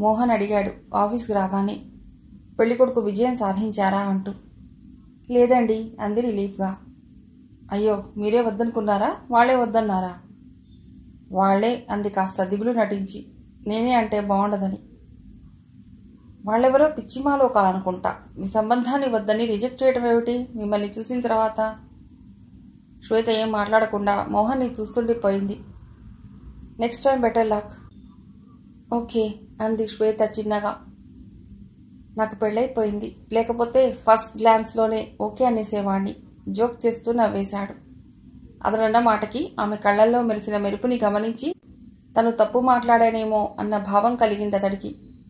మోహన్ అడిగాడు ఆఫీస్కి రాగానే పెళ్ళికొడుకు విజయం సాధించారా అంటూ లేదండి అంది రిలీఫ్గా అయ్యో మీరే వద్దనుకున్నారా వాళ్ళే వద్దన్నారా వాళ్లే అంది కాస్త దిగులు నటించి నేనే అంటే బాగుండదని వాళ్ళెవరో పిచ్చిమాలో కాలనుకుంటా మీ సంబంధాన్ని వద్దని రిజెక్ట్ చేయడం ఏమిటి మిమ్మల్ని చూసిన తర్వాత శ్వేత ఏం మాట్లాడకుండా మోహన్ని చూస్తుండిపోయింది next time better luck okay అంది శ్వేత చిన్నగా నాకు పెళ్ళైపోయింది లేకపోతే ఫస్ట్ గ్లాన్స్లోనే ఓకే అనేసేవాణ్ణి జోక్ చేస్తూ నవ్వేశాడు అతనన్న మాటకి ఆమె కళ్ళల్లో మెరిసిన మెరుపుని గమనించి తను తప్పు మాట్లాడానేమో అన్న భావం కలిగింది అతడికి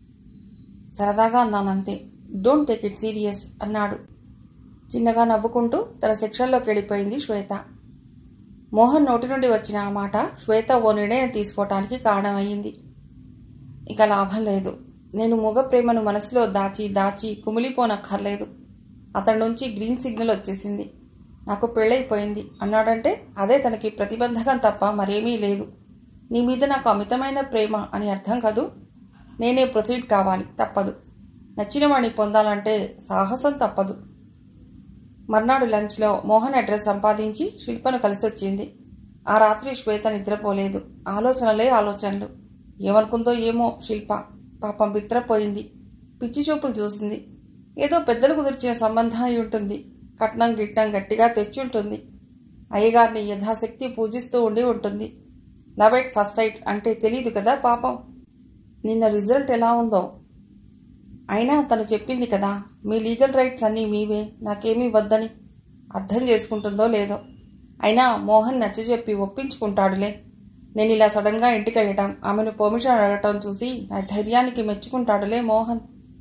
సరదాగా అన్నానంతే డోంట్ టేక్ ఇట్ సీరియస్ అన్నాడు చిన్నగా నవ్వుకుంటూ తన సెక్షన్లోకి వెళ్ళిపోయింది శ్వేత మోహన్ నోటి నుండి వచ్చిన ఆ మాట శ్వేత ఓ నిర్ణయం తీసుకోవటానికి కారణమయ్యింది ఇక లాభం లేదు నేను మూగ ప్రేమను మనసులో దాచి దాచి కుమిలిపోనక్కర్లేదు అతడి నుంచి గ్రీన్ సిగ్నల్ వచ్చేసింది నాకు పెళ్ళైపోయింది అన్నాడంటే అదే తనకి ప్రతిబంధకం తప్ప మరేమీ లేదు నీ మీద నాకు అమితమైన ప్రేమ అని అర్థం కదూ నేనే ప్రొసీడ్ కావాలి తప్పదు నచ్చిన వాణ్ణి పొందాలంటే సాహసం తప్పదు మర్నాడు లంచ్లో మోహన్ అడ్రస్ సంపాదించి శిల్పను కలిసొచ్చింది ఆ రాత్రి శ్వేత నిద్రపోలేదు ఆలోచనలే ఆలోచనలు ఏమనుకుందో ఏమో శిల్ప పాపం బిత్రపోయింది పిచ్చి చూపులు చూసింది ఏదో పెద్దలు కుదిర్చిన సంబంధం అయి ఉంటుంది కట్నం గిట్నం గట్టిగా తెచ్చి ఉంటుంది అయ్యగారిని యథాశక్తి పూజిస్తూ ఉండి ఉంటుంది లవ్ ఎట్ ఫస్ట్ సైట్ అంటే తెలియదు కదా పాపం నిన్న రిజల్ట్ ఎలా ఉందో అయినా తను చెప్పింది కదా మీ లీగల్ రైట్స్ అన్నీ మీవే నాకేమీ వద్దని అర్థం చేసుకుంటుందో లేదో అయినా మోహన్ నచ్చజెప్పి ఒప్పించుకుంటాడులే నేను ఇలా సడన్గా ఇంటికి వెళ్ళటం ఆమెను పర్మిషన్ అడగటం చూసి నా ధైర్యానికి మెచ్చుకుంటాడులే మోహన్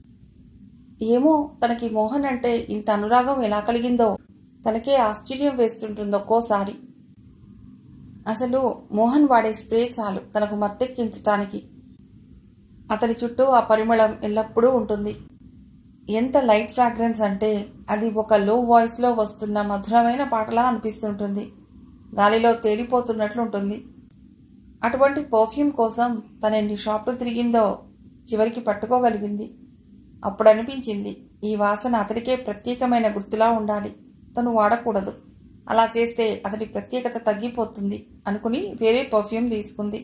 ఏమో తనకి మోహన్ అంటే ఇంత అనురాగం ఎలా కలిగిందో తనకే ఆశ్చర్యం వేస్తుంటుందో ఒక్కోసారి అసలు మోహన్ వాడే స్ప్రే చాలు తనకు మత్తెక్కించటానికి అతని చుట్టూ ఆ పరిమళం ఎల్లప్పుడూ ఉంటుంది ఎంత లైట్ ఫ్రాగ్రెన్స్ అంటే అది ఒక లో వాయిస్లో వస్తున్న మధురమైన పాటలా అనిపిస్తుంటుంది గాలిలో తేలిపోతున్నట్లుంటుంది అటువంటి పర్ఫ్యూమ్ కోసం తన ఎన్ని షాపులు తిరిగిందో చివరికి పట్టుకోగలిగింది అప్పుడు అనిపించింది ఈ వాసన అతడికే ప్రత్యేకమైన గుర్తులా ఉండాలి తను వాడకూడదు అలా చేస్తే అతడి ప్రత్యేకత తగ్గిపోతుంది అనుకుని వేరే పర్ఫ్యూమ్ తీసుకుంది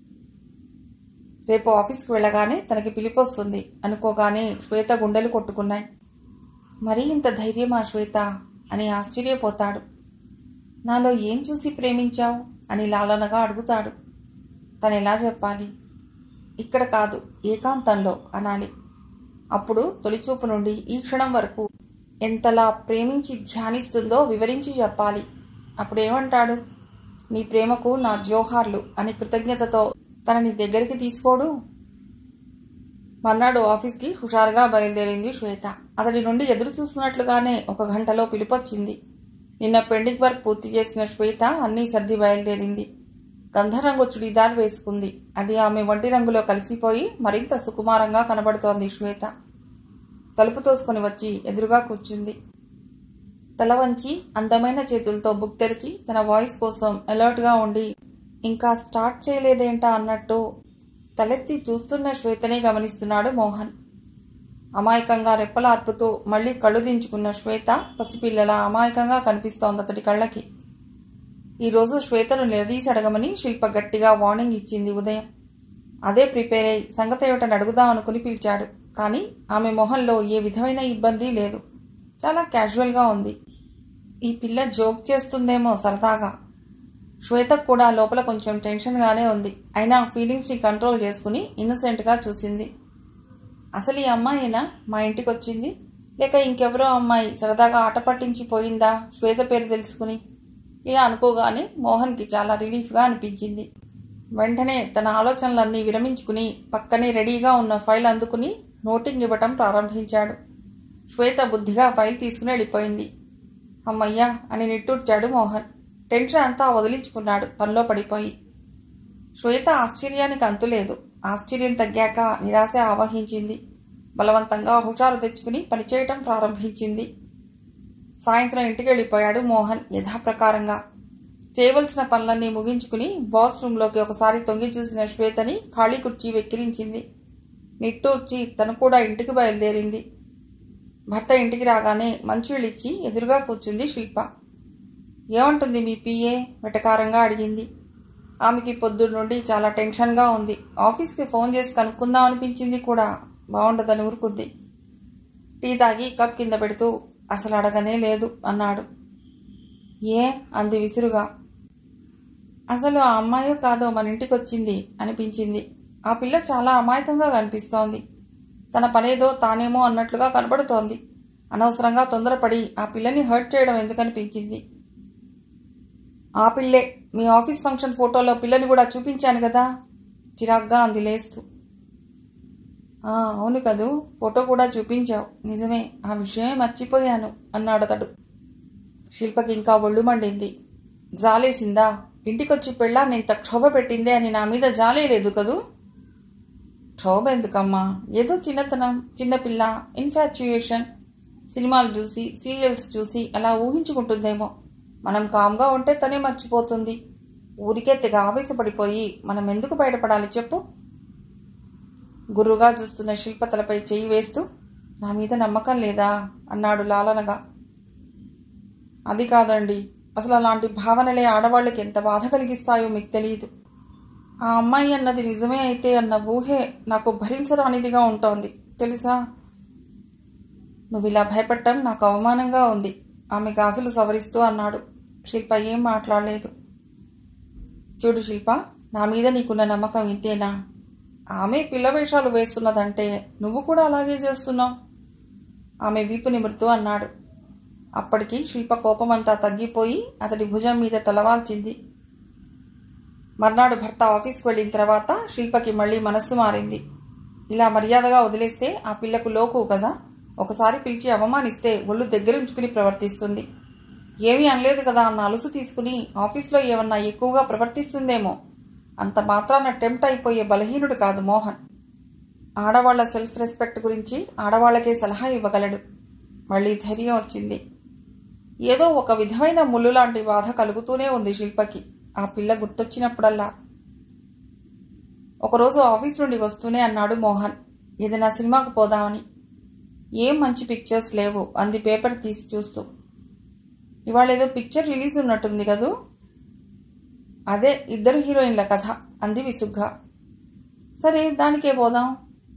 రేపు ఆఫీస్కి వెళ్ళగానే తనకి పిలిపొస్తుంది అనుకోగానే శ్వేత గుండెలు కొట్టుకున్నాయి మరీ ఇంత ధైర్యమా శ్వేత అని ఆశ్చర్యపోతాడు నాలో ఏం చూసి ప్రేమించావు అని లాలనగా అడుగుతాడు తను ఎలా చెప్పాలి ఇక్కడ కాదు ఏకాంతంలో అనాలి అప్పుడు తొలిచూపు నుండి ఈ క్షణం వరకు ఎంతలా ప్రేమించి ధ్యానిస్తుందో వివరించి చెప్పాలి అప్పుడేమంటాడు నీ ప్రేమకు నా జోహార్లు అని కృతజ్ఞతతో తనని దగ్గరికి తీసుకోడు మర్నాడు ఆఫీస్కి హుషారుగా బయలుదేరింది శ్వేత అతడి నుండి ఎదురు చూస్తున్నట్లుగానే ఒక గంటలో పిలుపొచ్చింది నిన్న పెండింగ్ వర్క్ పూర్తి చేసిన శ్వేత అన్నీ సర్ది బయలుదేరింది గంధరంగు చుడిదార్ వేసుకుంది అది ఆమె వంటి రంగులో కలిసిపోయి మరింత సుకుమారంగా కనబడుతోంది శ్వేత తలుపు తోసుకొని వచ్చి ఎదురుగా కూర్చుంది తల వంచి అందమైన చేతులతో బుక్ తెరిచి తన వాయిస్ కోసం అలర్ట్గా ఉండి ఇంకా స్టార్ట్ చేయలేదేంటా అన్నట్టు తలెత్తి చూస్తున్న శ్వేతనే గమనిస్తున్నాడు మోహన్ అమాయకంగా రెప్పలార్పుతూ మళ్లీ కళ్ళు దించుకున్న శ్వేత పసిపిల్లల అమాయకంగా కనిపిస్తోంది అతడి కళ్ళకి ఈరోజు శ్వేతను నిలదీసి అడగమని శిల్ప గట్టిగా వార్నింగ్ ఇచ్చింది ఉదయం అదే ప్రిపేర్ అయి సంగతేమిటని అడుగుదాం అనుకుని పిలిచాడు కానీ ఆమె మొహంలో ఏ విధమైన ఇబ్బంది లేదు చాలా క్యాజువల్గా ఉంది ఈ పిల్ల జోక్ చేస్తుందేమో సరదాగా శ్వేతకు కూడా లోపల కొంచెం టెన్షన్గానే ఉంది అయినా ఫీలింగ్స్ని కంట్రోల్ చేసుకుని ఇన్నోసెంట్గా చూసింది అసలు ఈ అమ్మాయినా మా ఇంటికి వచ్చింది లేక ఇంకెవరో అమ్మాయి సరదాగా ఆట పట్టించి పోయిందా శ్వేత పేరు తెలుసుకుని ఇలా అనుకోగానే మోహన్కి చాలా రిలీఫ్గా అనిపించింది వెంటనే తన ఆలోచనలన్నీ విరమించుకుని పక్కనే రెడీగా ఉన్న ఫైల్ అందుకుని నోటింగ్ ఇవ్వటం ప్రారంభించాడు శ్వేత బుద్ధిగా ఫైల్ తీసుకుని వెళ్ళిపోయింది అమ్మయ్యా అని నిట్టూర్చాడు మోహన్ టెన్షన్ అంతా వదిలించుకున్నాడు పనిలో పడిపోయి శ్వేత ఆశ్చర్యానికి అంతులేదు ఆశ్చర్యం తగ్గాక నిరాశ ఆవహించింది బలవంతంగా హుషారు తెచ్చుకుని పనిచేయటం ప్రారంభించింది సాయంత్రం ఇంటికి వెళ్ళిపోయాడు మోహన్ యథాప్రకారంగా చేయవలసిన పనులన్నీ ముగించుకుని బాత్ రూంలోకి ఒకసారి తొంగి చూసిన శ్వేతని ఖాళీ కుర్చీ వెక్కిరించింది నిట్టూర్చి తను కూడా ఇంటికి బయలుదేరింది భర్త ఇంటికి రాగానే మంచినీళ్ళు ఇచ్చి ఎదురుగా కూర్చుంది శిల్ప ఏమంటుంది మీ పిఏ వెటకారంగా అడిగింది ఆమెకి పొద్దున్న నుండి చాలా టెన్షన్గా ఉంది ఆఫీస్కి ఫోన్ చేసి కనుక్కుందాం అనిపించింది కూడా బాగుండదని ఊరుకుంది టీ తాగి కప్ కింద పెడుతూ అసలు అడగనే లేదు అన్నాడు ఏ అంది విసురుగా అసలు ఆ అమ్మాయో కాదో మన ఇంటికి వచ్చింది అనిపించింది ఆ పిల్ల చాలా అమాయకంగా కనిపిస్తోంది తన పనేదో తానేమో అన్నట్లుగా కనబడుతోంది అనవసరంగా తొందరపడి ఆ పిల్లని హర్ట్ చేయడం ఎందుకనిపించింది ఆ పిల్లే మీ ఆఫీస్ ఫంక్షన్ ఫోటోలో పిల్లని కూడా చూపించాను కదా చిరాగ్గా అంది లేస్తూ "ఆ, అవును కదూ ఫోటో కూడా చూపించావు నిజమే ఆ విషయమే మర్చిపోయాను అన్నాడు అతడు శిల్పకి ఇంకా ఒళ్ళు మండింది జాలేసిందా ఇంటికొచ్చి పెళ్ళా ఇంత క్షోభ పెట్టిందే అని నా మీద జాలే లేదు కదూ క్షోభ ఎందుకమ్మా ఏదో చిన్నతనం చిన్నపిల్ల ఇన్ఫాచ్యుయేషన్ సినిమాలు చూసి సీరియల్స్ చూసి అలా ఊహించుకుంటుందేమో మనం కామ్గా ఉంటే తనే మర్చిపోతుంది ఊరికే తెగ ఆవేశపడిపోయి మనం ఎందుకు బయటపడాలి చెప్పు గుర్రుగా చూస్తున్న శిల్ప తలపై చెయ్యి వేస్తూ నా మీద నమ్మకం లేదా అన్నాడు లాలనగా అది కాదండి అసలు అలాంటి భావనలే ఆడవాళ్ళకి ఎంత బాధ కలిగిస్తాయో మీకు తెలియదు ఆ అమ్మాయి అన్నది నిజమే అయితే అన్న ఊహే నాకు భరించరానిదిగా ఉంటోంది తెలుసా నువ్వు ఇలా భయపడటం నాకు అవమానంగా ఉంది ఆమె గాజులు సవరిస్తూ అన్నాడు శిల్ప ఏం మాట్లాడలేదు చూడు శిల్ప నా మీద నీకున్న నమ్మకం ఇంతేనా ఆమె పిల్ల వేషాలు వేస్తున్నదంటే నువ్వు కూడా అలాగే చేస్తున్నావు ఆమె వీపు నిమురుతూ అన్నాడు అప్పటికి శిల్ప కోపమంతా తగ్గిపోయి అతడి భుజం మీద తలవాల్చింది మర్నాడు భర్త ఆఫీస్కి వెళ్ళిన తర్వాత శిల్పకి మళ్ళీ మనస్సు మారింది ఇలా మర్యాదగా వదిలేస్తే ఆ పిల్లకు లోకు కదా ఒకసారి పిలిచి అవమానిస్తే ఒళ్ళు దగ్గరుంచుకుని ప్రవర్తిస్తుంది ఏమీ అనలేదు కదా అన్న అలుసు తీసుకుని ఆఫీస్లో ఏమన్నా ఎక్కువగా ప్రవర్తిస్తుందేమో అంత మాత్రాన టెంప్ట్ అయిపోయే బలహీనుడు కాదు మోహన్ ఆడవాళ్ల సెల్ఫ్ రెస్పెక్ట్ గురించి ఆడవాళ్లకే సలహా ఇవ్వగలడు మళ్ళీ ధైర్యం వచ్చింది ఏదో ఒక విధమైన ముళ్ళు లాంటి బాధ కలుగుతూనే ఉంది శిల్పకి ఆ పిల్ల గుర్తొచ్చినప్పుడల్లా ఒకరోజు ఆఫీస్ నుండి వస్తూనే అన్నాడు మోహన్ ఏదైనా సినిమాకు పోదామని ఏం మంచి పిక్చర్స్ లేవు అంది పేపర్ తీసి చూస్తూ ఇవాళ ఏదో పిక్చర్ రిలీజ్ ఉన్నట్టుంది కదూ అదే ఇద్దరు హీరోయిన్ల కథ అంది విసుగ్గా సరే దానికే పోదాం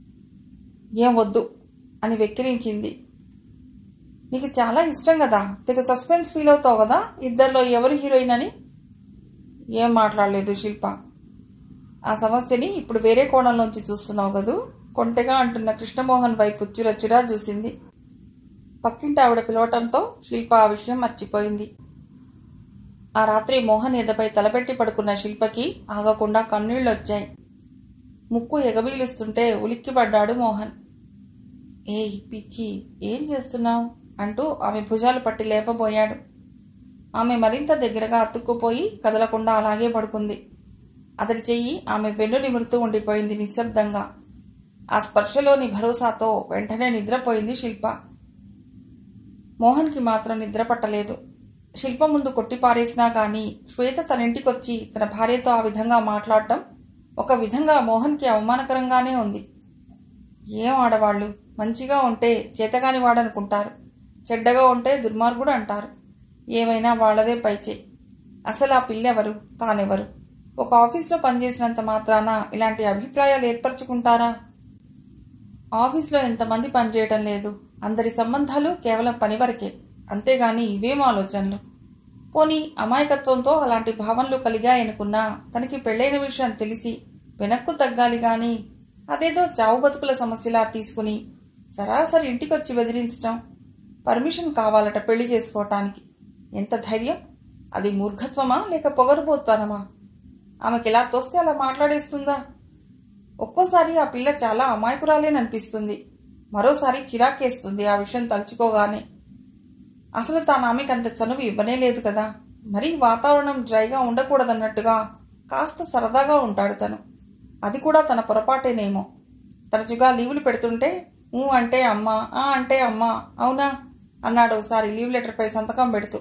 ఏం వద్దు అని వెక్కిరించింది నీకు చాలా ఇష్టం కదా తెగ సస్పెన్స్ ఫీల్ అవుతావు కదా ఇద్దరిలో ఎవరు హీరోయిన్ అని ఏం మాట్లాడలేదు శిల్ప ఆ సమస్యని ఇప్పుడు వేరే కోణంలోంచి చూస్తున్నావు కదూ కొంటెగా అంటున్న కృష్ణమోహన్ వైపు చురచురా చూసింది పక్కింటి ఆవిడ పిలవటంతో శిల్ప ఆ విషయం మర్చిపోయింది ఆ రాత్రి మోహన్ ఎదపై తలపెట్టి పడుకున్న శిల్పకి ఆగకుండా కన్నీళ్లొచ్చాయి ముక్కు ఎగబీలుస్తుంటే ఉలిక్కిపడ్డాడు మోహన్ ఏయ్ పిచ్చి ఏం చేస్తున్నావు అంటూ ఆమె భుజాలు పట్టి లేపబోయాడు ఆమె మరింత దగ్గరగా అతుక్కుపోయి కదలకుండా అలాగే పడుకుంది అతడి చెయ్యి ఆమె వెన్ను నిమురుతూ ఉండిపోయింది నిశ్శబ్దంగా ఆ స్పర్శలోని భరోసాతో వెంటనే నిద్రపోయింది శిల్ప మోహన్కి మాత్రం నిద్ర పట్టలేదు శిల్ప ముందు కొట్టిపారేసినా గాని శ్వేత తన ఇంటికొచ్చి తన భార్యతో ఆ విధంగా మాట్లాడటం ఒక విధంగా మోహన్కి అవమానకరంగానే ఉంది ఏం ఆడవాళ్ళు మంచిగా ఉంటే చేతగాని వాడనుకుంటారు చెడ్డగా ఉంటే దుర్మార్గుడు అంటారు ఏమైనా వాళ్లదే పైచే అసలు ఆ పిల్లెవరు తానెవరు ఒక ఆఫీస్లో పనిచేసినంత మాత్రాన ఇలాంటి అభిప్రాయాలు ఏర్పరచుకుంటారా ఆఫీస్లో ఎంతమంది పనిచేయటం లేదు అందరి సంబంధాలు కేవలం పని వరకే అంతేగాని ఇవేం ఆలోచనలు పోనీ అమాయకత్వంతో అలాంటి భావనలు కలిగాయనుకున్నా తనకి పెళ్ళైన విషయం తెలిసి వెనక్కు తగ్గాలి గాని అదేదో చావు బతుకుల సమస్యలా తీసుకుని సరాసరి ఇంటికొచ్చి బెదిరించటం పర్మిషన్ కావాలట పెళ్లి చేసుకోవటానికి ఎంత ధైర్యం అది మూర్ఘత్వమా లేక పొగరుబోతానమా ఆమెకి ఎలా తోస్తే అలా మాట్లాడేస్తుందా ఒక్కోసారి ఆ పిల్ల చాలా అమాయకురాలేననిపిస్తుంది మరోసారి చిరాకేస్తుంది ఆ విషయం తలుచుకోగానే అసలు తాను ఆమెకి అంత చనువు ఇవ్వనే లేదు కదా మరీ వాతావరణం డ్రైగా ఉండకూడదన్నట్టుగా కాస్త సరదాగా ఉంటాడు తను అది కూడా తన పొరపాటేనేమో తరచుగా లీవులు పెడుతుంటే ఊ అంటే అమ్మా ఆ అంటే అమ్మా అవునా అన్నాడు ఒకసారి లీవ్ లెటర్పై సంతకం పెడుతూ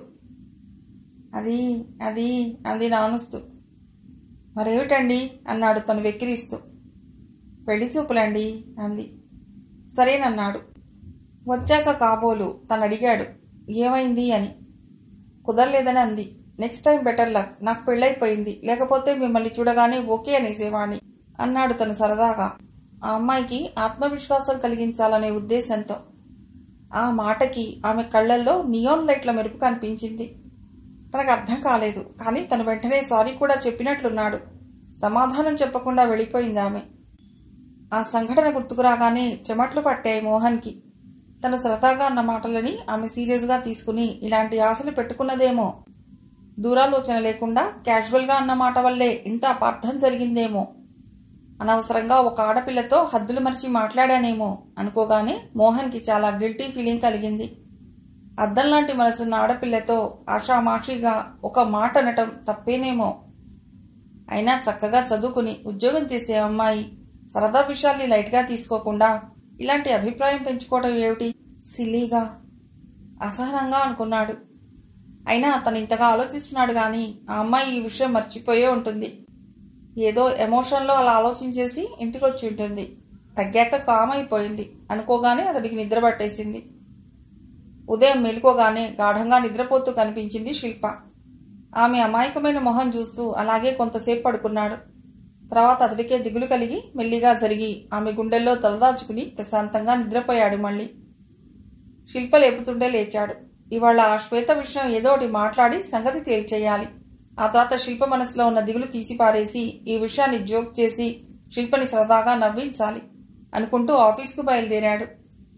అది అది అంది నానుస్తూ మరేమిటండి అన్నాడు తను వెక్కిరిస్తూ పెళ్లి చూపులండి అంది సరేనన్నాడు వచ్చాక కాబోలు తను అడిగాడు ఏమైంది అని కుదరలేదని అంది నెక్స్ట్ టైం బెటర్ లక్ నాకు పెళ్ళైపోయింది లేకపోతే మిమ్మల్ని చూడగానే ఓకే అనేసేవాణ్ణి అన్నాడు తను సరదాగా ఆ అమ్మాయికి ఆత్మవిశ్వాసం కలిగించాలనే ఉద్దేశంతో ఆ మాటకి ఆమె కళ్ళల్లో నియోన్ లైట్ల మెరుపు కనిపించింది తనకు అర్థం కాలేదు కానీ తను వెంటనే సారీ కూడా చెప్పినట్లున్నాడు సమాధానం చెప్పకుండా వెళ్ళిపోయింది ఆమె ఆ సంఘటన గుర్తుకు రాగానే చెమట్లు పట్టాయి మోహన్కి తను సరదాగా అన్న మాటలని ఆమె సీరియస్గా తీసుకుని ఇలాంటి ఆశలు పెట్టుకున్నదేమో దూరాలోచన లేకుండా క్యాజువల్గా అన్న మాట వల్లే ఇంత అపార్థం జరిగిందేమో అనవసరంగా ఒక ఆడపిల్లతో హద్దులు మరిచి మాట్లాడానేమో అనుకోగానే మోహన్కి చాలా గిల్టీ ఫీలింగ్ కలిగింది అద్దంలాంటి మనసున్న ఆడపిల్లతో ఆషామాషిగా ఒక మాట అనటం తప్పేనేమో అయినా చక్కగా చదువుకుని ఉద్యోగం చేసే అమ్మాయి సరదా విషయాల్ని లైట్గా తీసుకోకుండా ఇలాంటి అభిప్రాయం పెంచుకోవడం ఏమిటి సిలీగా అసహనంగా అనుకున్నాడు అయినా తను ఇంతగా ఆలోచిస్తున్నాడు కానీ ఆ అమ్మాయి ఈ విషయం మర్చిపోయే ఉంటుంది ఏదో ఎమోషన్లో అలా ఆలోచించేసి ఇంటికి వచ్చి ఉంటుంది తగ్గాక కామ్ అయిపోయింది అనుకోగానే అతడికి నిద్ర పట్టేసింది ఉదయం మెలుకోగానే గాఢంగా నిద్రపోతూ కనిపించింది శిల్ప ఆమె అమాయకమైన మొహం చూస్తూ అలాగే కొంతసేపు పడుకున్నాడు తర్వాత అతడికే దిగులు కలిగి మెల్లిగా జరిగి ఆమె గుండెల్లో తలదాచుకుని ప్రశాంతంగా నిద్రపోయాడు మళ్ళీ శిల్ప లేపుతుండే లేచాడు ఇవాళ ఆ శ్వేత విషయం ఏదో ఒకటి మాట్లాడి సంగతి తేల్చేయాలి ఆ తర్వాత శిల్ప మనసులో ఉన్న దిగులు తీసి పారేసి ఈ విషయాన్ని జోక్ చేసి శిల్పని సరదాగా నవ్వించాలి అనుకుంటూ ఆఫీస్కు బయలుదేరాడు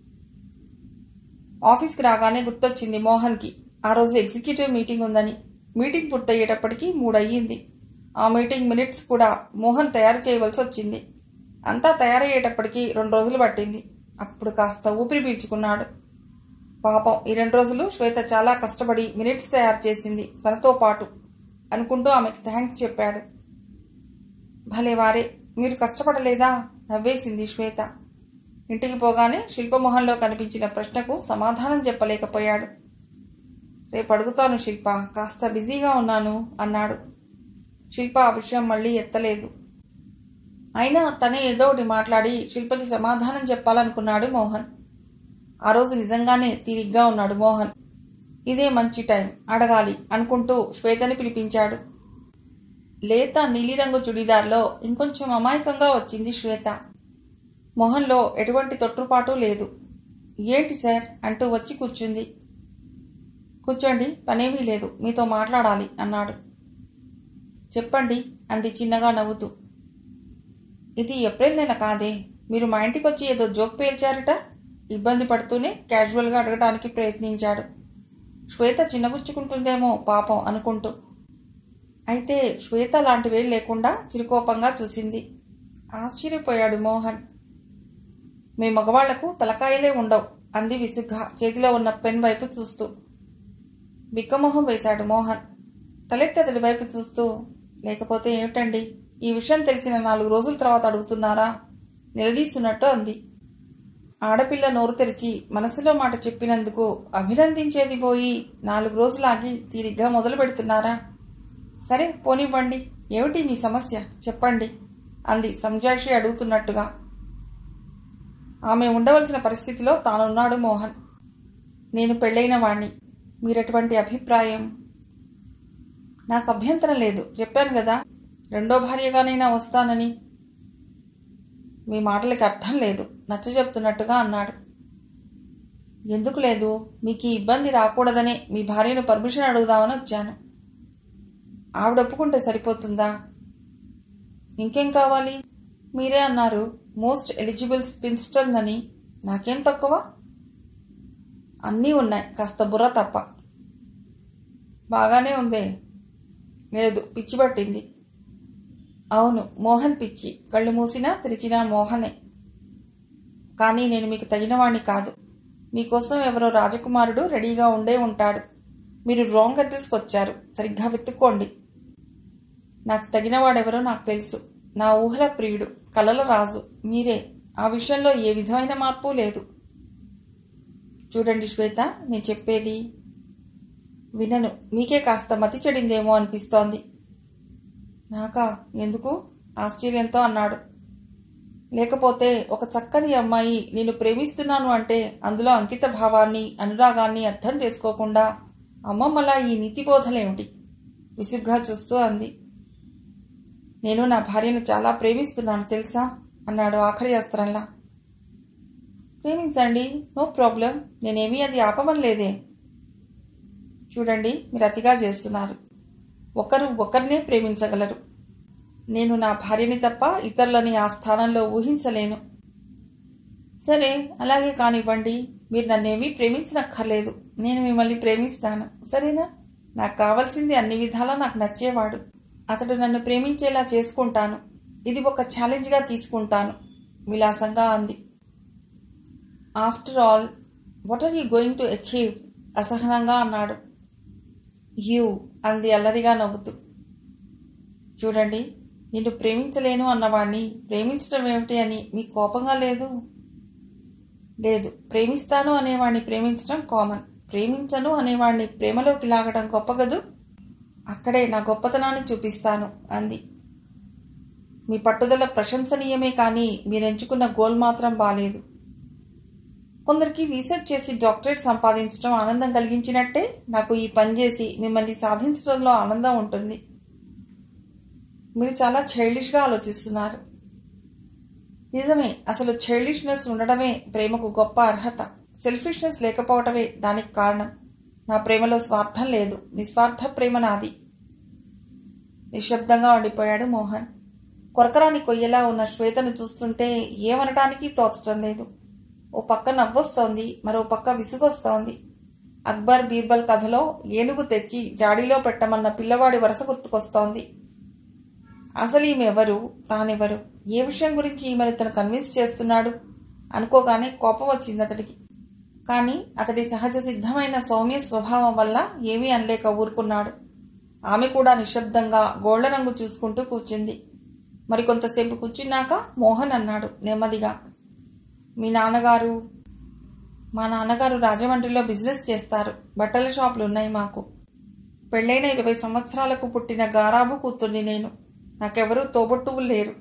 ఆఫీస్కి రాగానే గుర్తొచ్చింది మోహన్కి ఆ రోజు ఎగ్జిక్యూటివ్ మీటింగ్ ఉందని మీటింగ్ పూర్తయ్యేటప్పటికి మూడయ్యింది ఆ మీటింగ్ మినిట్స్ కూడా మోహన్ తయారు చేయవలసి వచ్చింది అంతా తయారయ్యేటప్పటికి రెండు రోజులు పట్టింది అప్పుడు కాస్త ఊపిరి పీల్చుకున్నాడు పాపం ఈ రెండు రోజులు శ్వేత చాలా కష్టపడి మినిట్స్ తయారు చేసింది తనతో పాటు అనుకుంటూ ఆమెకు థ్యాంక్స్ చెప్పాడు భలే వారే మీరు కష్టపడలేదా నవ్వేసింది శ్వేత ఇంటికి పోగానే శిల్పమోహన్లో కనిపించిన ప్రశ్నకు సమాధానం చెప్పలేకపోయాడు రేపు అడుగుతాను శిల్ప కాస్త బిజీగా ఉన్నాను అన్నాడు శిల్ప ఆ విషయం మళ్ళీ ఎత్తలేదు అయినా తనే ఏదో ఒకటి మాట్లాడి శిల్పకి సమాధానం చెప్పాలనుకున్నాడు మోహన్ ఆ రోజు నిజంగానే తీరిగ్గా ఉన్నాడు మోహన్ ఇదే మంచి టైం అడగాలి అనుకుంటూ శ్వేతని పిలిపించాడు లేత నీలిరంగు చుడిదార్లో ఇంకొంచెం అమాయకంగా వచ్చింది శ్వేత మొహంలో ఎటువంటి తొట్టుపాటు లేదు ఏంటి సార్ అంటూ వచ్చి కూర్చుంది కూర్చోండి పనేమీ లేదు మీతో మాట్లాడాలి అన్నాడు చెప్పండి అంది చిన్నగా నవ్వుతూ ఇది ఏప్రిల్ నెల కాదే మీరు మా ఇంటికి వచ్చి ఏదో జోక్ పేల్చారట ఇబ్బంది పడుతూనే క్యాజువల్గా అడగడానికి ప్రయత్నించాడు శ్వేత చిన్నబుచ్చుకుంటుందేమో పాపం అనుకుంటూ అయితే శ్వేత లాంటివే లేకుండా చిరుకోపంగా చూసింది ఆశ్చర్యపోయాడు మోహన్ మీ మగవాళ్లకు తలకాయలే ఉండవు అంది విసుగ్గా చేతిలో ఉన్న పెన్ వైపు చూస్తూ బిక్కమొహం వేశాడు మోహన్ తలెత్తి అతడి వైపు చూస్తూ లేకపోతే ఏమిటండి ఈ విషయం తెలిసిన నాలుగు రోజుల తర్వాత అడుగుతున్నారా నిలదీస్తున్నట్టు అంది ఆడపిల్ల నోరు తెరిచి మనసులో మాట చెప్పినందుకు అభినందించేది పోయి నాలుగు రోజులాగి తీరిగ్గా మొదలు పెడుతున్నారా సరే పోనివ్వండి ఏమిటి మీ సమస్య చెప్పండి అంది సంజాషి అడుగుతున్నట్టుగా ఆమె ఉండవలసిన పరిస్థితిలో తానున్నాడు మోహన్ నేను పెళ్ళైన వాణ్ణి మీరటువంటి అభిప్రాయం నాకు అభ్యంతరం లేదు చెప్పాను కదా రెండో భార్యగానైనా వస్తానని మీ మాటలకి అర్థం లేదు నచ్చ చెప్తున్నట్టుగా అన్నాడు ఎందుకు లేదు మీకు ఈ ఇబ్బంది రాకూడదనే మీ భార్యను పర్మిషన్ అడుగుదామని వచ్చాను ఆవిడ ఒప్పుకుంటే సరిపోతుందా ఇంకేం కావాలి మీరే అన్నారు మోస్ట్ ఎలిజిబుల్ స్పిన్స్టర్ అని నాకేం తక్కువ అన్నీ ఉన్నాయి కాస్త బుర్ర తప్ప బాగానే ఉందే లేదు పిచ్చి పట్టింది అవును మోహన్ పిచ్చి కళ్ళు మూసినా తెరిచినా మోహనే కానీ నేను మీకు తగినవాణ్ణి కాదు మీకోసం ఎవరో రాజకుమారుడు రెడీగా ఉండే ఉంటాడు మీరు రాంగ్ అడ్రస్కి వచ్చారు సరిగ్గా వెతుక్కోండి నాకు తగినవాడెవరో నాకు తెలుసు నా ఊహల ప్రియుడు కలల రాజు మీరే ఆ విషయంలో ఏ విధమైన మార్పు లేదు చూడండి శ్వేత నేను చెప్పేది వినను మీకే కాస్త మతి చెడిందేమో అనిపిస్తోంది నాకా ఎందుకు ఆశ్చర్యంతో అన్నాడు లేకపోతే ఒక చక్కని అమ్మాయి నేను ప్రేమిస్తున్నాను అంటే అందులో అంకిత భావాన్ని అనురాగాన్ని అర్థం చేసుకోకుండా అమ్మమ్మలా ఈ నీతిబోధలేమిటి విసుగ్గా చూస్తూ అంది నేను నా భార్యను చాలా ప్రేమిస్తున్నాను తెలుసా అన్నాడు ఆఖరి అస్త్రంలా ప్రేమించండి నో ప్రాబ్లం నేనేమీ అది ఆపమని లేదే చూడండి మీరు అతిగా చేస్తున్నారు ఒకరు ఒకరినే ప్రేమించగలరు నేను నా భార్యని తప్ప ఇతరులని ఆ స్థానంలో ఊహించలేను సరే అలాగే కానివ్వండి మీరు నన్నేమీ ప్రేమించనక్కర్లేదు నేను మిమ్మల్ని ప్రేమిస్తాను సరేనా నాకు కావలసింది అన్ని విధాలా నాకు నచ్చేవాడు అతడు నన్ను ప్రేమించేలా చేసుకుంటాను ఇది ఒక ఛాలెంజ్గా తీసుకుంటాను విలాసంగా అంది after all what are you going to achieve అసహనంగా అన్నాడు యూ అంది అల్లరిగా నవ్వుతూ చూడండి నిన్ను ప్రేమించలేను అన్నవాణ్ణి ప్రేమించడం ఏమిటి అని మీకు కోపంగా లేదు లేదు ప్రేమిస్తాను అనేవాడిని ప్రేమించడం కామన్ ప్రేమించను అనేవాడిని ప్రేమలోకి లాగడం గొప్ప గదు అక్కడే నా గొప్పతనాన్ని చూపిస్తాను అంది మీ పట్టుదల ప్రశంసనీయమే కానీ మీరెంచుకున్న గోల్ మాత్రం బాలేదు కొందరికి రీసెర్చ్ చేసి డాక్టరేట్ సంపాదించడం ఆనందం కలిగించినట్టే నాకు ఈ పని చేసి మిమ్మల్ని సాధించడంలో ఆనందం ఉంటుంది మీరు చాలా చైల్డిష్గా ఆలోచిస్తున్నారు నిజమే అసలు చైల్డిష్నెస్ ఉండడమే ప్రేమకు గొప్ప అర్హత సెల్ఫిష్నెస్ లేకపోవటమే దానికి కారణం నా ప్రేమలో స్వార్థం లేదు నిస్వార్థ ప్రేమ నాది నిశ్శబ్దంగా ఉండిపోయాడు మోహన్ కొరకరాని కొయ్యలా ఉన్న శ్వేతను చూస్తుంటే ఏమనటానికి తోచటం లేదు ఓ పక్క నవ్వొస్తోంది మరో పక్క విసుగొస్తోంది అక్బర్ బీర్బల్ కథలో ఏనుగు తెచ్చి జాడీలో పెట్టమన్న పిల్లవాడి వరస గుర్తుకొస్తోంది అసలు ఈమె ఎవరు తానెవరు ఏ విషయం గురించి ఈమెను తను కన్విన్స్ చేస్తున్నాడు అనుకోగానే కోపం వచ్చింది అతడికి కానీ అతడి సహజ సిద్ధమైన సౌమ్య స్వభావం వల్ల ఏమీ అనలేక ఊరుకున్నాడు ఆమె కూడా నిశ్శబ్దంగా గోళ్ల రంగు చూసుకుంటూ కూర్చుంది మరికొంతసేపు కూర్చున్నాక మోహన్ అన్నాడు నెమ్మదిగా మీ నాన్నగారు మా నాన్నగారు రాజమండ్రిలో బిజినెస్ చేస్తారు బట్టల షాపులు ఉన్నాయి మాకు పెళ్ళైన ఇరవై సంవత్సరాలకు పుట్టిన గారాబు కూతుర్ని నేను నాకెవరూ తోబుట్టువులు లేరు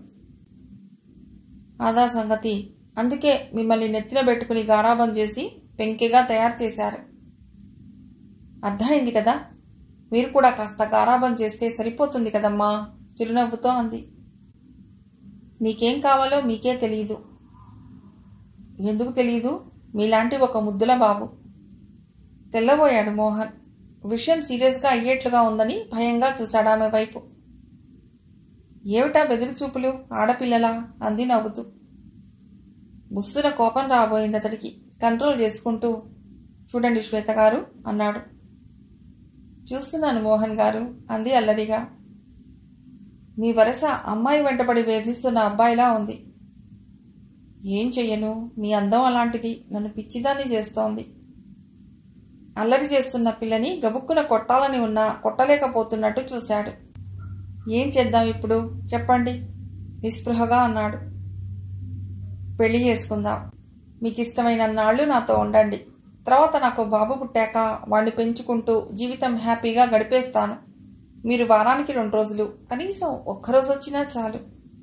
అదా సంగతి అందుకే మిమ్మల్ని నెత్తిన పెట్టుకుని గారాబం చేసి పెంకెగా తయారు చేశారు అర్థమైంది కదా మీరు కూడా కాస్త గారాబం చేస్తే సరిపోతుంది కదమ్మా చిరునవ్వుతో అంది మీకేం కావాలో మీకే తెలియదు ఎందుకు తెలియదు మీలాంటి ఒక ముద్దుల బాబు తెల్లబోయాడు మోహన్ విషయం సీరియస్గా అయ్యేట్లుగా ఉందని భయంగా చూశాడు ఆమె వైపు ఏమిటా బెదిరి చూపులు ఆడపిల్లలా అంది నవ్వుతూ బుస్సున కోపం రాబోయింది అతడికి కంట్రోల్ చేసుకుంటూ చూడండి శ్వేత గారు అన్నాడు చూస్తున్నాను మోహన్ గారు అంది అల్లరిగా మీ వరస అమ్మాయి వెంటబడి వేధిస్తున్న అబ్బాయిలా ఉంది ఏం చెయ్యను మీ అందం అలాంటిది నన్ను పిచ్చిదాన్ని చేస్తోంది అల్లరి చేస్తున్న పిల్లని గబుక్కున కొట్టాలని ఉన్నా కొట్టలేకపోతున్నట్టు చూశాడు ఏం చేద్దాం ఇప్పుడు చెప్పండి నిస్పృహగా అన్నాడు పెళ్లి చేసుకుందాం మీకు ఇష్టమైన నాళ్ళు నాతో ఉండండి తర్వాత నాకు బాబు పుట్టాక వాణ్ణి పెంచుకుంటూ జీవితం హ్యాపీగా గడిపేస్తాను మీరు వారానికి రెండు రోజులు కనీసం ఒక్కరోజు వచ్చినా చాలు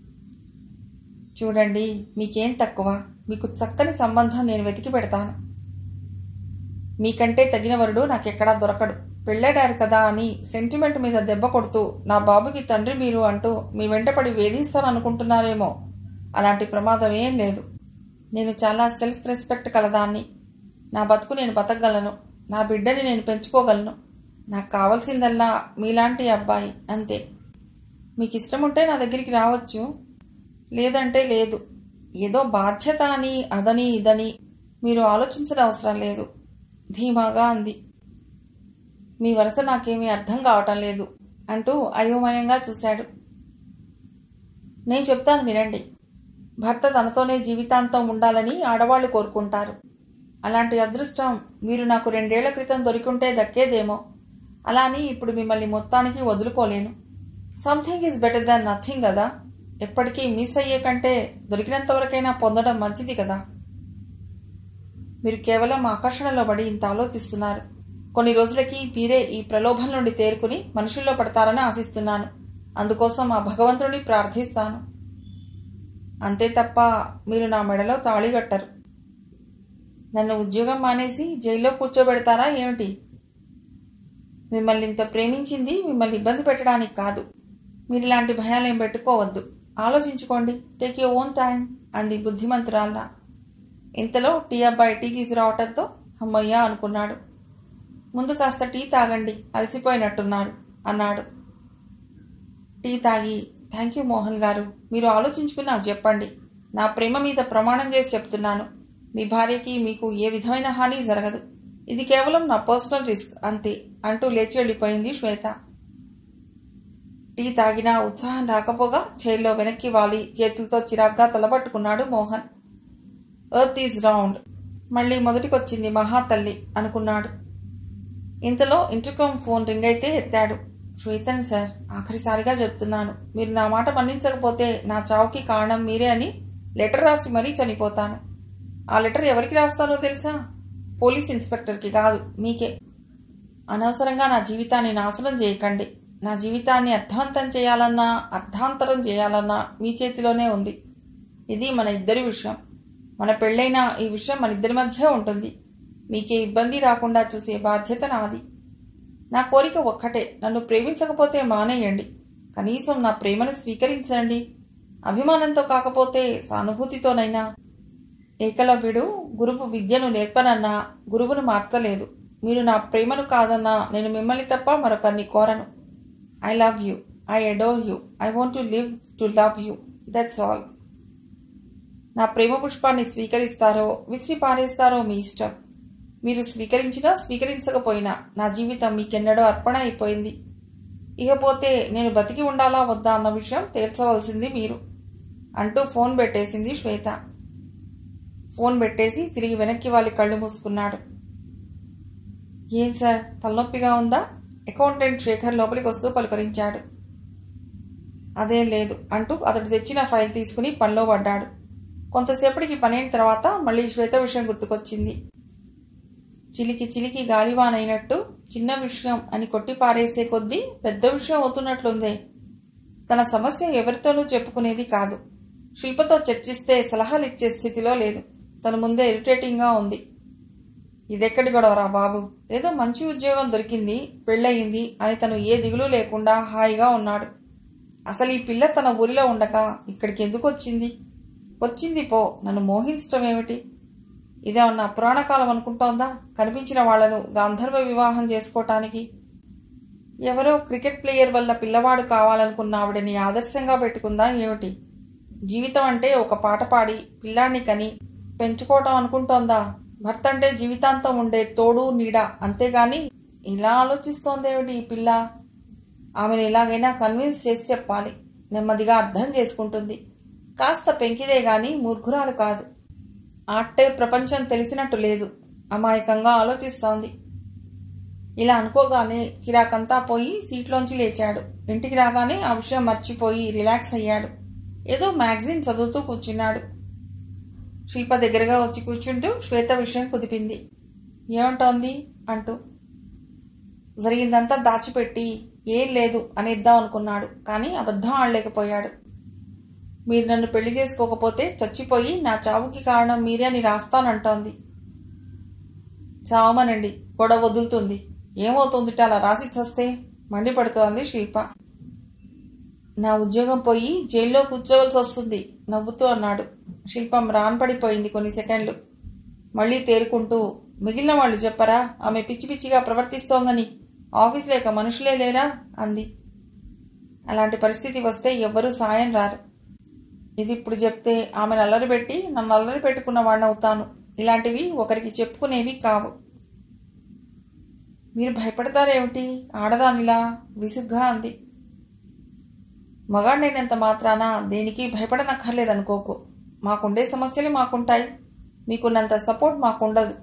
చూడండి మీకేం తక్కువ మీకు చక్కని సంబంధం నేను వెతికి పెడతాను మీకంటే తగిన వరుడు నాకెక్కడా దొరకడు పెళ్ళాడారు కదా అని సెంటిమెంట్ మీద దెబ్బ కొడుతూ నా బాబుకి తండ్రి మీరు అంటూ మీ వెంటపడి వేధిస్తాననుకుంటున్నారేమో అలాంటి ప్రమాదం ఏం లేదు నేను చాలా సెల్ఫ్ రెస్పెక్ట్ కలదాన్ని నా బతుకు నేను బతకగలను నా బిడ్డని నేను పెంచుకోగలను నాకు కావాల్సిందల్లా మీలాంటి అబ్బాయి అంతే మీకు ఇష్టం ఉంటే నా దగ్గరికి రావచ్చు లేదంటే లేదు ఏదో బాధ్యత అని అదని ఇదని మీరు ఆలోచించిన అవసరం లేదు ధీమాగా అంది మీ వరస నాకేమీ అర్థం కావటం లేదు అంటూ అయోమయంగా చూశాడు నేను చెప్తాను వినండి భర్త తనతోనే జీవితాంతం ఉండాలని ఆడవాళ్లు కోరుకుంటారు అలాంటి అదృష్టం మీరు నాకు రెండేళ్ల క్రితం దొరికింటే దక్కేదేమో అలా అని ఇప్పుడు మిమ్మల్ని మొత్తానికి వదులుకోలేను something is better than nothing కదా ఎప్పటికీ మిస్ అయ్యే కంటే దొరికినంత వరకైనా పొందడం మంచిది కదా మీరు కేవలం ఆకర్షణలో పడి ఇంత ఆలోచిస్తున్నారు కొన్ని రోజులకి మీరే ఈ ప్రలోభం నుండి తేరుకుని మనుషుల్లో పడతారని ఆశిస్తున్నాను అందుకోసం ఆ భగవంతుడిని ప్రార్థిస్తాను అంతే తప్ప మీరు నా మెడలో తాళి కట్టరు నన్ను ఉద్యోగం మానేసి జైల్లో కూర్చోబెడతారా ఏమిటి మిమ్మల్ని ఇంత ప్రేమించింది మిమ్మల్ని ఇబ్బంది పెట్టడానికి కాదు మీరు ఇలాంటి భయాలేం పెట్టుకోవద్దు ఆలోచించుకోండి టేక్ యూ ఓన్ టైం అంది బుద్ధిమంతురాల్లా ఇంతలో టీ అబ్బాయి టీ తీసుకురావటంతో అమ్మయ్యా అనుకున్నాడు ముందు కాస్త టీ తాగండి అలసిపోయినట్టున్నారు అన్నాడు టీ తాగి థ్యాంక్ యూ మోహన్ గారు మీరు ఆలోచించుకుని నాకు చెప్పండి నా ప్రేమ మీద ప్రమాణం చేసి చెప్తున్నాను మీ భార్యకి మీకు ఏ విధమైన హాని జరగదు ఇది కేవలం నా పర్సనల్ రిస్క్ అంతే అంటూ లేచి వెళ్ళిపోయింది శ్వేత టీ తాగినా ఉత్సాహం రాకపోగా చైర్లో వెనక్కి వాలి చేతులతో చిరాగ్గా తలపట్టుకున్నాడు మోహన్ ఎర్త్ ఈజ్ రౌండ్ మళ్ళీ మొదటికొచ్చింది మహాతల్లి అనుకున్నాడు ఇంతలో ఇంటర్కామ్ ఫోన్ రింగ్ అయితే ఎత్తాడు శ్వేతన్ సార్ ఆఖరిసారిగా చెప్తున్నాను మీరు నా మాట మన్నించకపోతే నా చావుకి కారణం మీరే అని లెటర్ రాసి మరీ చనిపోతాను ఆ లెటర్ ఎవరికి రాస్తానో తెలుసా పోలీస్ ఇన్స్పెక్టర్కి కాదు మీకే అనవసరంగా నా జీవితాన్ని నాశనం చేయకండి నా జీవితాన్ని అర్థవంతం చేయాలన్నా అర్థాంతరం చేయాలన్నా మీ చేతిలోనే ఉంది ఇది మన ఇద్దరి విషయం మన పెళ్ళైన ఈ విషయం మన ఇద్దరి మధ్య ఉంటుంది మీకే ఇబ్బంది రాకుండా చూసే బాధ్యత నాది నా కోరిక ఒక్కటే నన్ను ప్రేమించకపోతే మానేయండి కనీసం నా ప్రేమను స్వీకరించండి అభిమానంతో కాకపోతే సానుభూతితోనైనా ఏకలవ్యుడు గురువు విద్యను నేర్పనన్నా గురువును మార్చలేదు మీరు నా ప్రేమను కాదన్నా నేను మిమ్మల్ని తప్ప మరొకరిని కోరను I love you I adore you I want to live to love you that's all నా ప్రేమ పుష్పాన్ని స్వీకరిస్తారో విసిరి పారేస్తారో మీ ఇష్టం మీరు స్వీకరించినా స్వీకరించకపోయినా నా జీవితం మీకెన్నడో అర్పణ అయిపోయింది ఇకపోతే నేను బతికి ఉండాలా వద్దా అన్న విషయం తేల్చవలసింది మీరు అంటూ ఫోన్ పెట్టేసింది శ్వేత ఫోన్ పెట్టేసి తిరిగి వెనక్కి వాళ్ళి కళ్ళు మూసుకున్నాడు ఏం సార్ తలనొప్పిగా ఉందా అకౌంటెంట్ శేఖర్ లోపలికి వస్తూ పలుకరించాడు అదేం లేదు అంటూ అతడు తెచ్చిన ఫైల్ తీసుకుని పనిలో పడ్డాడు కొంతసేపటికి పనైన తర్వాత మళ్ళీ శ్వేత విషయం గుర్తుకొచ్చింది చిలికి చిలికి గాలివానైనట్టు చిన్న విషయం అని కొట్టి పారేసే కొద్దీ పెద్ద విషయం అవుతున్నట్లుందే తన సమస్య ఎవరితోనూ చెప్పుకునేది కాదు శిల్పతో చర్చిస్తే సలహాలు ఇచ్చే స్థితిలో లేదు తన ముందే ఇరిటేటింగ్గా ఉంది ఇదెక్కడి గొడవరా బాబు ఏదో మంచి ఉద్యోగం దొరికింది పెళ్ళయింది అని తను ఏ దిగులు లేకుండా హాయిగా ఉన్నాడు అసలు ఈ పిల్ల తన ఊరిలో ఉండక ఇక్కడికి ఎందుకు వచ్చింది వచ్చింది పో నన్ను మోహించటం ఏమిటి ఇదేమన్నా పురాణకాలం అనుకుంటోందా కనిపించిన వాళ్లను గాంధర్వ వివాహం చేసుకోవటానికి ఎవరో క్రికెట్ ప్లేయర్ వల్ల పిల్లవాడు కావాలనుకున్న ఆవిడని ఆదర్శంగా పెట్టుకుందా ఏమిటి జీవితం అంటే ఒక పాట పాడి పిల్లాన్ని కని పెంచుకోవటం అనుకుంటోందా భర్త అంటే జీవితాంతం ఉండే తోడు నీడ అంతేగాని ఇలా ఆలోచిస్తోందేమిటి ఈ పిల్ల ఆమెను ఎలాగైనా కన్విన్స్ చేసి చెప్పాలి నెమ్మదిగా అర్థం చేసుకుంటుంది కాస్త పెంకిదే గాని మూర్ఖురాలు కాదు ఆట్టే ప్రపంచం తెలిసినట్టు లేదు అమాయకంగా ఆలోచిస్తోంది ఇలా అనుకోగానే చిరాకంతా పోయి సీట్లోంచి లేచాడు ఇంటికి రాగానే ఆ విషయం మర్చిపోయి రిలాక్స్ అయ్యాడు ఏదో మ్యాగజిన్ చదువుతూ కూర్చున్నాడు శిల్ప దగ్గరగా వచ్చి కూర్చుంటూ శ్వేత విషయం కుదిపింది ఏమంటోంది అంటూ జరిగిందంతా దాచిపెట్టి ఏం లేదు అనేద్దాం అనుకున్నాడు కానీ అబద్ధం ఆడలేకపోయాడు మీరు నన్ను పెళ్లి చేసుకోకపోతే చచ్చిపోయి నా చావుకి కారణం మీరే అని రాస్తానంటోంది చావమనండి గొడవ వదులుతుంది ఏమవుతుందిట అలా రాసి చస్తే మండిపడుతోంది శిల్ప నా ఉద్యోగం పోయి జైల్లో కూర్చోవలసి వస్తుంది నవ్వుతూ అన్నాడు శిల్పం రాన్పడిపోయింది కొన్ని సెకండ్లు మళ్ళీ తేరుకుంటూ మిగిలిన వాళ్ళు చెప్పరా ఆమె పిచ్చి పిచ్చిగా ప్రవర్తిస్తోందని ఆఫీస్ లేక మనుషులే లేరా అంది అలాంటి పరిస్థితి వస్తే ఎవ్వరూ సాయం రారు ఇది ఇప్పుడు చెప్తే ఆమెను అల్లరి పెట్టి నన్ను అల్లరి పెట్టుకున్న వాడిని అవుతాను ఇలాంటివి ఒకరికి చెప్పుకునేవి కావు మీరు భయపడతారేమిటి ఆడదానిలా విసుగ్గా అంది మగాడినైనంత మాత్రాన దేనికి భయపడనక్కర్లేదనుకోకు మాకుండే సమస్యలు మాకుంటాయి మీకున్నంత సపోర్ట్ మాకుండదు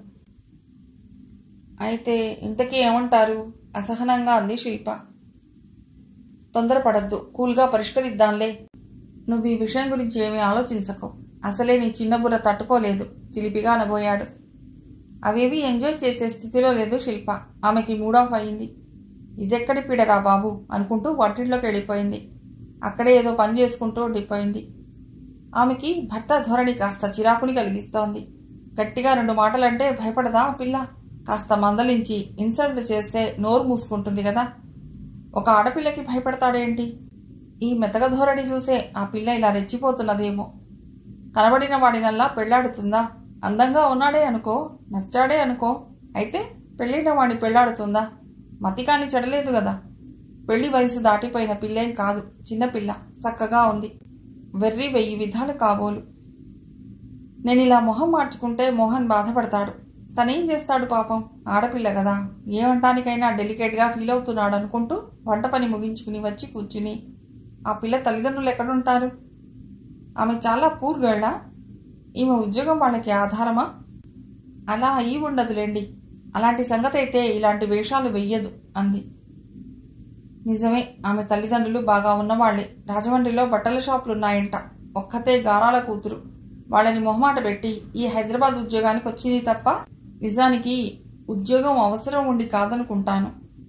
అయితే ఇంతకీ ఏమంటారు అసహనంగా అంది శిల్ప తొందరపడద్దు కూల్గా పరిష్కరిద్దాంలే నువ్వు ఈ విషయం గురించి ఏమీ ఆలోచించకు అసలే నీ చిన్న బుర్ర తట్టుకోలేదు చిలిపిగా అనబోయాడు అవేవి ఎంజాయ్ చేసే స్థితిలో లేదు శిల్ప ఆమెకి మూడ్ ఆఫ్ అయింది ఇదెక్కడి పీడరా బాబు అనుకుంటూ వంటింట్లోకి వెళ్ళిపోయింది అక్కడే ఏదో పని చేసుకుంటూ ఉండిపోయింది ఆమెకి భర్త ధోరణి కాస్త చిరాకుని కలిగిస్తోంది గట్టిగా రెండు మాటలంటే భయపడదా ఆ పిల్ల కాస్త మందలించి ఇన్సల్ట్ చేస్తే నోరు మూసుకుంటుంది కదా ఒక ఆడపిల్లకి భయపడతాడేంటి ఈ మెతక ధోరణి చూసే ఆ పిల్ల ఇలా రెచ్చిపోతున్నదేమో కనబడిన వాడినల్లా పెళ్లాడుతుందా అందంగా ఉన్నాడే అనుకో నచ్చాడే అనుకో అయితే పెళ్ళిన వాడిని పెళ్లాడుతుందా మతికాని చెడలేదు కదా పెళ్లి వయసు దాటిపోయిన పిల్లేం కాదు చిన్నపిల్ల చక్కగా ఉంది వెర్రి వెయ్యి విధాలు కాబోలు నేను ఇలా మొహం మార్చుకుంటే మోహన్ బాధపడతాడు తనేం చేస్తాడు పాపం ఆడపిల్ల కదా ఏమంటానికైనా డెలికేట్గా ఫీల్ అవుతున్నాడు అనుకుంటూ వంట పని ముగించుకుని వచ్చి కూర్చుని ఆ పిల్ల తల్లిదండ్రులు ఎక్కడుంటారు ఆమె చాలా పూర్ గర్లా ఈమె ఉద్యోగం వాళ్ళకి ఆధారమా అలా అయి ఉండదులేండి అలాంటి సంగతి అయితే ఇలాంటి వేషాలు వెయ్యదు అంది నిజమే ఆమె తల్లిదండ్రులు బాగా ఉన్నవాళ్లే రాజమండ్రిలో బట్టల షాపులున్నాయంట ఒక్కతే గారాల కూతురు వాళ్ళని మొహమాట పెట్టి ఈ హైదరాబాద్ ఉద్యోగానికి వచ్చింది తప్ప నిజానికి ఉద్యోగం అవసరం ఉండి కాదనుకుంటాను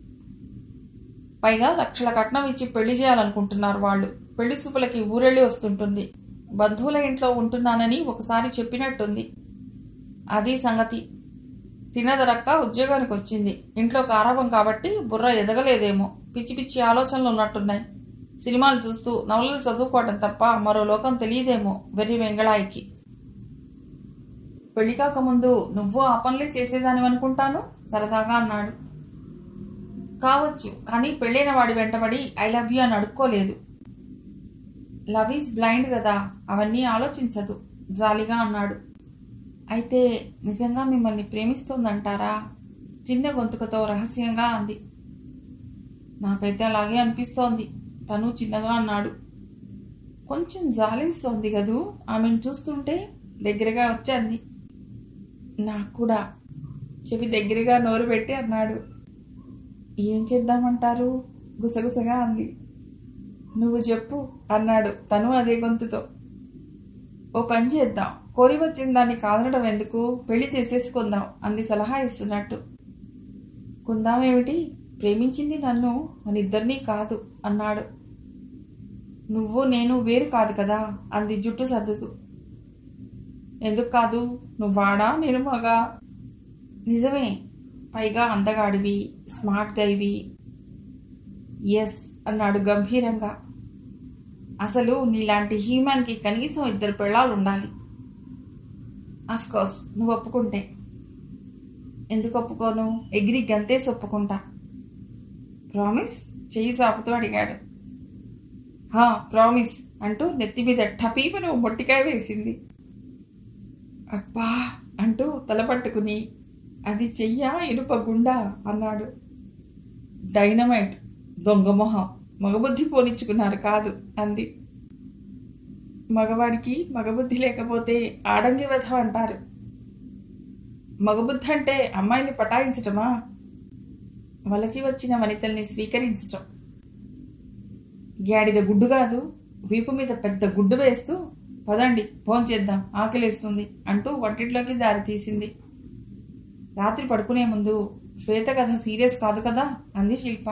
పైగా లక్షల కట్నం ఇచ్చి పెళ్లి చేయాలనుకుంటున్నారు వాళ్ళు పెళ్లి చూపులకి ఊరెళ్ళి వస్తుంటుంది బంధువుల ఇంట్లో ఉంటున్నానని ఒకసారి చెప్పినట్టుంది అది సంగతి తినదరక్క ఉద్యోగానికి వచ్చింది ఇంట్లో కారాపం కాబట్టి బుర్ర ఎదగలేదేమో పిచ్చి పిచ్చి ఆలోచనలు ఉన్నట్టున్నాయి సినిమాలు చూస్తూ నవలలు చదువుకోవటం తప్ప మరో లోకం తెలియదేమో వెర్రి వెంగళాయికి పెళ్లి కాకముందు నువ్వు ఆ పనులే చేసేదాని అనుకుంటాను సరదాగా అన్నాడు కావచ్చు కానీ పెళ్ళైన వాడి వెంటబడి ఐ లవ్ యూ అని అడుక్కోలేదు లవ్ ఈజ్ బ్లైండ్ కదా అవన్నీ ఆలోచించదు జాలిగా అన్నాడు అయితే నిజంగా మిమ్మల్ని ప్రేమిస్తోందంటారా చిన్న గొంతుకతో రహస్యంగా అంది నాకైతే అలాగే అనిపిస్తోంది తను చిన్నగా అన్నాడు కొంచెం జాలిస్తోంది కదూ ఆమెను చూస్తుంటే దగ్గరగా వచ్చి అంది నాకు కూడా చెవి దగ్గరగా నోరు పెట్టి అన్నాడు ఏం చేద్దామంటారు గుసగుసగా అంది నువ్వు చెప్పు అన్నాడు తను అదే గొంతుతో ఓ పని చేద్దాం కోరి వచ్చిన దాన్ని కాదనడం ఎందుకు పెళ్లి చేసేసుకుందాం అంది సలహా ఇస్తున్నట్టు కుందామేమిటి ప్రేమించింది నన్ను మన ఇద్దరినీ కాదు అన్నాడు నువ్వు నేను వేరు కాదు కదా అంది జుట్టు సర్దుతూ ఎందుకు కాదు నువ్వాడా నేను మగా నిజమే పైగా అందగాడివి స్మార్ట్ గైవి ఎస్ అన్నాడు గంభీరంగా అసలు నీలాంటి హ్యూమన్కి కనీసం ఇద్దరు పెళ్ళాలు ఉండాలి కోర్స్ నువ్వు ఒప్పుకుంటే ఎందుకు ఒప్పుకోను ఎగిరి గంతేసి ఒప్పుకుంటా ప్రామిస్ చెయ్యి సాపుతూ అడిగాడు హా ప్రామిస్ అంటూ నెత్తి మీద టపీపని ఓ మొట్టికాయ వేసింది అబ్బా అంటూ తలపట్టుకుని అది చెయ్యా ఇనుప గుండా అన్నాడు డైనమైట్ దొంగ మొహం మగబుద్ధి పోనిచ్చుకున్నారు కాదు అంది మగవాడికి మగబుద్ధి లేకపోతే ఆడంగి వెధ అంటారు మగబుద్ధి అంటే అమ్మాయిని పటాయించటమా వలచి వచ్చిన వనితల్ని స్వీకరించటం గ్యాడిద గుడ్డు కాదు వీపు మీద పెద్ద గుడ్డు వేస్తూ పదండి భోంచేద్దాం ఆకలేస్తుంది అంటూ వంటింట్లోకి దారి తీసింది రాత్రి పడుకునే ముందు శ్వేత కథ సీరియస్ కాదు కదా అంది శిల్ప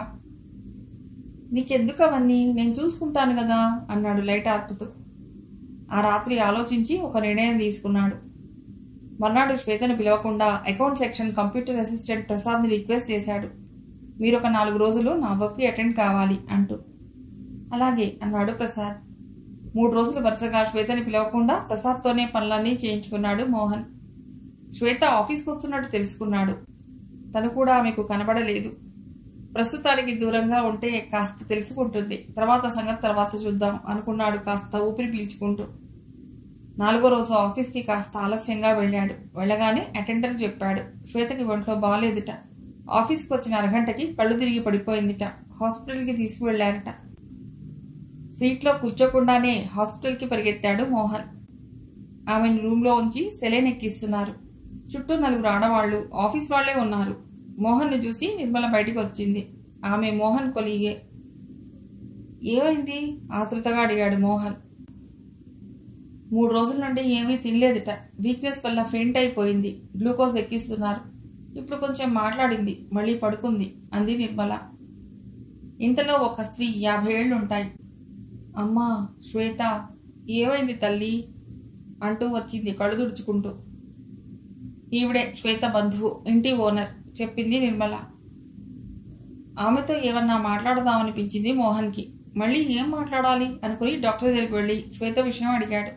నీకెందుకు అవన్నీ నేను చూసుకుంటాను కదా అన్నాడు లైట్ ఆర్పుతూ ఆ రాత్రి ఆలోచించి ఒక నిర్ణయం తీసుకున్నాడు మర్నాడు శ్వేతను పిలవకుండా అకౌంట్ సెక్షన్ కంప్యూటర్ అసిస్టెంట్ ప్రసాద్ని రిక్వెస్ట్ చేశాడు మీరు ఒక నాలుగు రోజులు నా వర్క్కి అటెండ్ కావాలి అంటూ అలాగే అన్నాడు ప్రసాద్ మూడు రోజులు వరుసగా శ్వేతని పిలవకుండా ప్రసాద్తోనే పనులన్నీ చేయించుకున్నాడు మోహన్ శ్వేత ఆఫీస్కి వస్తున్నట్టు తెలుసుకున్నాడు తను కూడా ఆమెకు కనబడలేదు ప్రస్తుతానికి దూరంగా ఉంటే కాస్త తెలుసుకుంటుంది తర్వాత సంగతి తర్వాత చూద్దాం అనుకున్నాడు కాస్త ఊపిరి పీల్చుకుంటూ నాలుగో రోజు ఆఫీస్కి కాస్త ఆలస్యంగా వెళ్ళాడు వెళ్ళగానే అటెండర్ చెప్పాడు శ్వేతకి ఒంట్లో బాగాలేదుట ఆఫీస్కి వచ్చిన అరగంటకి కళ్ళు తిరిగి పడిపోయిందిట హాస్పిటల్కి తీసుకువెళ్లారట సీట్లో కూర్చోకుండానే హాస్పిటల్కి పరిగెత్తాడు మోహన్ ఆమెను రూమ్లో ఉంచి సెలైన్ ఎక్కిస్తున్నారు చుట్టూ నలుగురు ఆడవాళ్లు ఆఫీస్ వాళ్లే ఉన్నారు మోహన్ను చూసి నిర్మల బయటికి వచ్చింది ఆమె మోహన్ కొలిగే ఏమైంది ఆతృతగా అడిగాడు మోహన్ మూడు రోజుల నుండి ఏమీ తినలేదుట వీక్నెస్ వల్ల ఫెయింట్ అయిపోయింది గ్లూకోజ్ ఎక్కిస్తున్నారు ఇప్పుడు కొంచెం మాట్లాడింది మళ్ళీ పడుకుంది అంది నిర్మల ఇంతలో ఒక స్త్రీ యాభై ఏళ్లుంటాయి అమ్మా శ్వేత ఏమైంది తల్లి అంటూ వచ్చింది కళ్ళు తుడుచుకుంటూ ఈవిడే శ్వేత బంధువు ఇంటి ఓనర్ చెప్పింది నిర్మల ఆమెతో ఏమన్నా మాట్లాడదామనిపించింది మోహన్కి మళ్ళీ ఏం మాట్లాడాలి అనుకుని డాక్టర్ దగ్గరికి వెళ్ళి శ్వేత విషయం అడిగాడు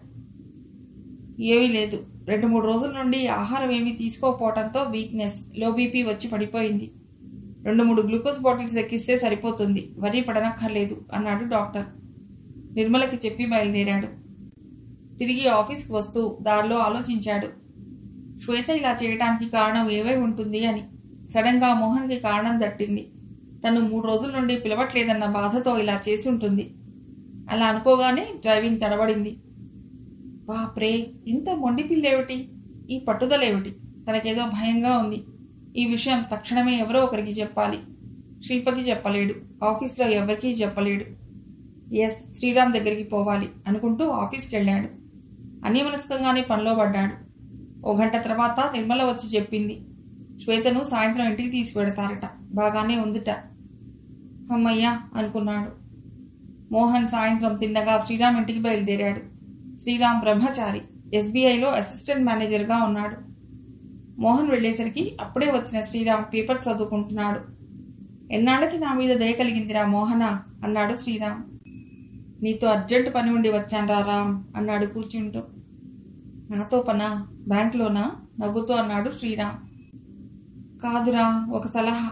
ఏమీ లేదు రెండు మూడు రోజుల నుండి ఆహారం ఏమీ తీసుకోకపోవడంతో వీక్నెస్ లో బీపీ వచ్చి పడిపోయింది రెండు మూడు గ్లూకోజ్ బాటిల్స్ ఎక్కిస్తే సరిపోతుంది వరి పడనక్కర్లేదు అన్నాడు డాక్టర్ నిర్మలకి చెప్పి బయలుదేరాడు తిరిగి ఆఫీస్కి వస్తూ దారిలో ఆలోచించాడు శ్వేత ఇలా చేయడానికి కారణం ఏవై ఉంటుంది అని సడన్గా మోహన్కి కారణం దట్టింది తను మూడు రోజుల నుండి పిలవట్లేదన్న బాధతో ఇలా చేసి ఉంటుంది అలా అనుకోగానే డ్రైవింగ్ తడబడింది బాప్రే ఇంత మొండి పిల్లేమిటి ఈ పట్టుదలేమిటి తనకేదో భయంగా ఉంది ఈ విషయం తక్షణమే ఎవరో ఒకరికి చెప్పాలి శిల్పకి చెప్పలేడు ఆఫీస్లో ఎవరికీ చెప్పలేడు ఎస్ శ్రీరామ్ దగ్గరికి పోవాలి అనుకుంటూ ఆఫీస్కి వెళ్ళాడు అన్యమనస్కంగానే పనిలో పడ్డాడు ఓ గంట తర్వాత నిర్మల వచ్చి చెప్పింది శ్వేతను సాయంత్రం ఇంటికి తీసుకువెడతారట బాగానే ఉందిట అమ్మయ్యా అనుకున్నాడు మోహన్ సాయంత్రం తిన్నగా శ్రీరామ్ ఇంటికి బయలుదేరాడు శ్రీరామ్ బ్రహ్మచారి ఎస్బీఐలో అసిస్టెంట్ మేనేజర్గా ఉన్నాడు మోహన్ వెళ్ళేసరికి అప్పుడే వచ్చిన శ్రీరామ్ పేపర్ చదువుకుంటున్నాడు ఎన్నాళ్ళకి నా మీద దయ కలిగిందిరా మోహన అన్నాడు శ్రీరామ్ నీతో అర్జెంట్ పని ఉండి వచ్చాన్రా రామ్ అన్నాడు కూర్చుంటూ నాతో పనా బ్యాంక్లోనా నవ్వుతూ అన్నాడు శ్రీరామ్ కాదురా ఒక సలహా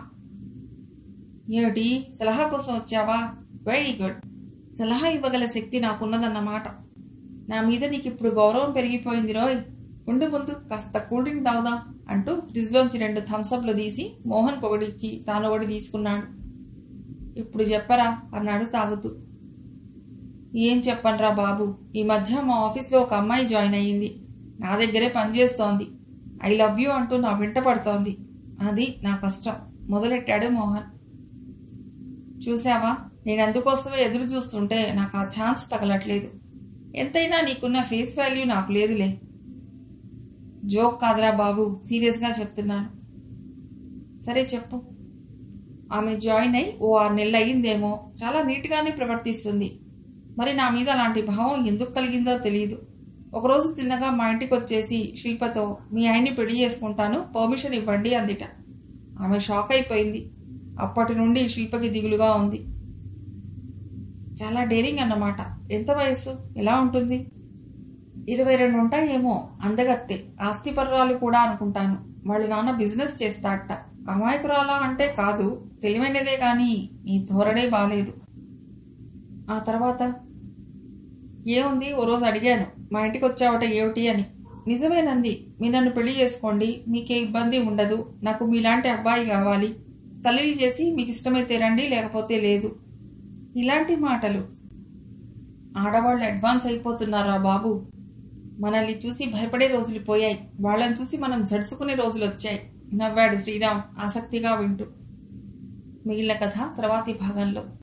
ఏమిటి సలహా కోసం వచ్చావా వెరీ గుడ్ సలహా ఇవ్వగల శక్తి నాకున్నదన్నమాట నా మీద నీకు ఇప్పుడు గౌరవం పెరిగిపోయింది రోయ్ ఉండు ముందు కాస్త కూల్ డ్రింక్ తాగుదాం అంటూ ఫ్రిడ్జ్లోంచి రెండు థమ్సప్లు తీసి మోహన్ పొగడిచ్చి తాను ఒకటి తీసుకున్నాడు ఇప్పుడు చెప్పరా అన్నాడు తాగుతూ ఏం చెప్పనరా బాబు ఈ మధ్య మా ఆఫీస్లో ఒక అమ్మాయి జాయిన్ అయ్యింది నా దగ్గరే పనిచేస్తోంది ఐ లవ్ యూ అంటూ నా వెంట పడుతోంది అది నా కష్టం మొదలెట్టాడు మోహన్ చూసావా నేను అందుకోసమే ఎదురు చూస్తుంటే నాకు ఆ ఛాన్స్ తగలట్లేదు ఎంతైనా నీకున్న ఫేస్ వాల్యూ నాకు లేదులే జోక్ కాదురా బాబు సీరియస్గా చెప్తున్నాను సరే చెప్పు ఆమె జాయిన్ అయి ఓ ఆరు నెలలు అయ్యిందేమో చాలా నీట్గానే ప్రవర్తిస్తుంది మరి నా మీద అలాంటి భావం ఎందుకు కలిగిందో తెలియదు ఒకరోజు తిన్నగా మా ఇంటికి వచ్చేసి శిల్పతో మీ ఆయన్ని పెళ్లి చేసుకుంటాను పర్మిషన్ ఇవ్వండి అందిట ఆమె షాక్ అయిపోయింది అప్పటి నుండి శిల్పకి దిగులుగా ఉంది చాలా డేరింగ్ అన్నమాట ఎంత వయస్సు ఎలా ఉంటుంది ఇరవై రెండు ఉంటాయేమో అందగత్తే ఆస్తిపరురాలు కూడా అనుకుంటాను వాళ్ళ నాన్న బిజినెస్ చేస్తాడట అమాయకురాలా అంటే కాదు తెలివైనదే కానీ ఈ ధోరణే బాలేదు ఆ తర్వాత ఏముంది ఓ రోజు అడిగాను మా ఇంటికి వచ్చావట ఏమిటి అని నిజమేనంది మీ నన్ను పెళ్లి చేసుకోండి మీకే ఇబ్బంది ఉండదు నాకు మీలాంటి అబ్బాయి కావాలి తల్లిని చేసి మీకు ఇష్టమైతే రండి లేకపోతే లేదు ఇలాంటి మాటలు ఆడవాళ్ళు అడ్వాన్స్ అయిపోతున్నారా బాబు మనల్ని చూసి భయపడే రోజులు పోయాయి వాళ్ళని చూసి మనం జడుచుకునే రోజులు వచ్చాయి నవ్వాడు శ్రీరామ్ ఆసక్తిగా వింటూ మిగిలిన కథ తర్వాతి భాగంలో